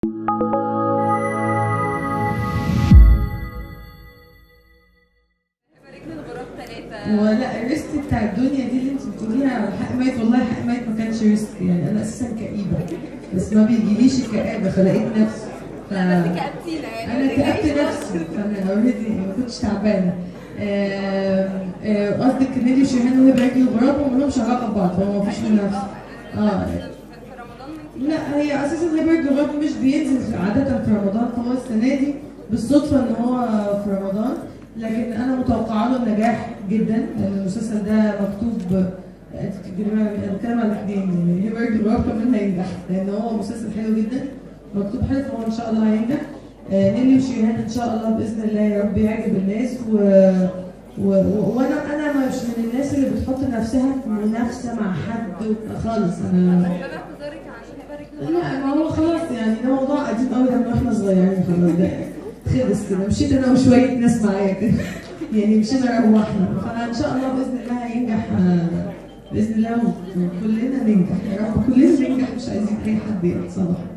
ولا الريسك بتاع الدنيا دي اللي انت بتقوليها على حق ميت والله حق ميت ما كانش ريسك يعني انا اساسا كئيبه بس ما بيجيليش الكآبه فلقيت نفسي ف... كأبتينا يعني انا كأبت نفسي فانا اوريدي ما كنتش تعبانه آم، آه، قصدك نيلي وشيهان وهي برجل الغراب وما لهمش علاقه ببعض هو ما فيش منافسه اه في رمضان وانت لا هي اساسا هيبرد الغرب مش بينزل عاده في رمضان فهو السنه دي بالصدفه ان هو في رمضان لكن انا متوقعه له النجاح جدا لان المسلسل ده مكتوب انت بتتكلمي انا بتكلم على الاثنين يعني هيبرد الغرب كمان هينجح لان هو مسلسل حلو جدا مكتوب حلو فهو ان شاء الله هينجح آه، نيلي وشيهان ان شاء الله باذن الله يا رب يعجب الناس و... و... و... وانا انا مش من الناس اللي بتحط نفسها في منافسه مع حد خالص انا سبب اعتذارك عن هبه رجل لا ما هو خلاص يعني ده موضوع قديم قوي ده من واحنا صغيرين خلاص ده خلص كده مشيت انا وشويه ناس معايا كده يعني مشينا روحنا فان شاء الله باذن الله هينجح آه، باذن الله وكلنا ننجح يا رب كلنا ننجح مش عايزين اي حد يتصلح